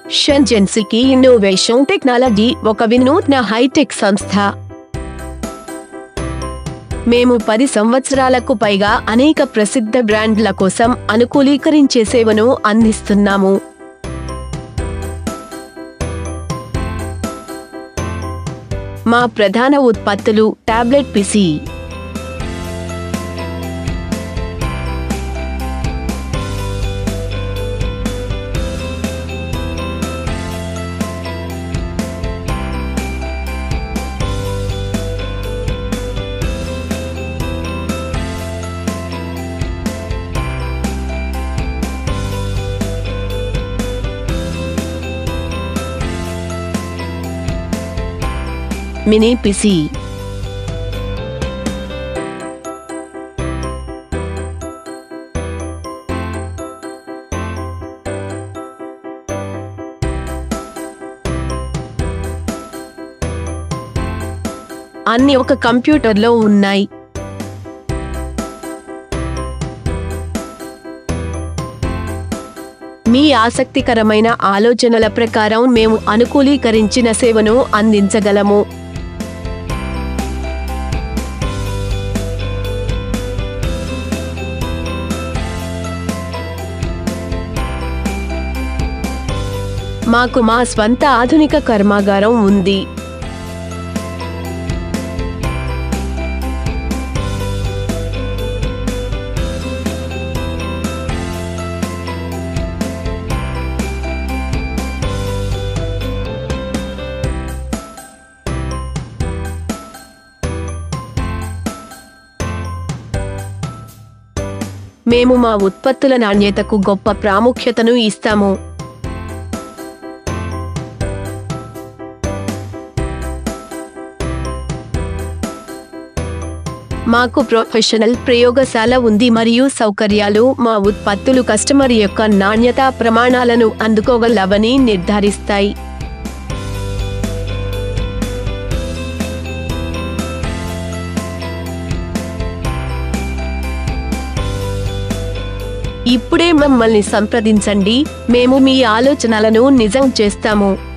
షెన్జెన్సికి innovation technology ఒక వినూత్న hitech సంస్థ మేము పది సంవత్సరాలకు పైగా అనేక ప్రసిద్ధ బ్రాండ్ల కోసం అనుకూలీకరించే సేవను అందిస్తున్నాము మా ప్రధాన ఉత్పత్తులు టాబ్లెట్ పిసి మినీ పిసి అన్ని ఒక కంప్యూటర్లో ఉన్నాయి మీ ఆసక్తికరమైన ఆలోచనల ప్రకారం మేము అనుకూలీకరించిన సేవను అందించగలము మాకు మా స్వంత ఆధునిక కర్మాగారం ఉంది మేము మా ఉత్పత్తుల నాణ్యతకు గొప్ప ప్రాముఖ్యతను ఇస్తాము మాకు ప్రొఫెషనల్ ప్రయోగశాల ఉంది మరియు సౌకర్యాలు మా ఉత్పత్తులు కస్టమర్ యొక్క నాణ్యతా ప్రమాణాలను అందుకోగలవని నిర్ధారిస్తాయి ఇప్పుడే మమ్మల్ని సంప్రదించండి మేము మీ ఆలోచనలను నిజం చేస్తాము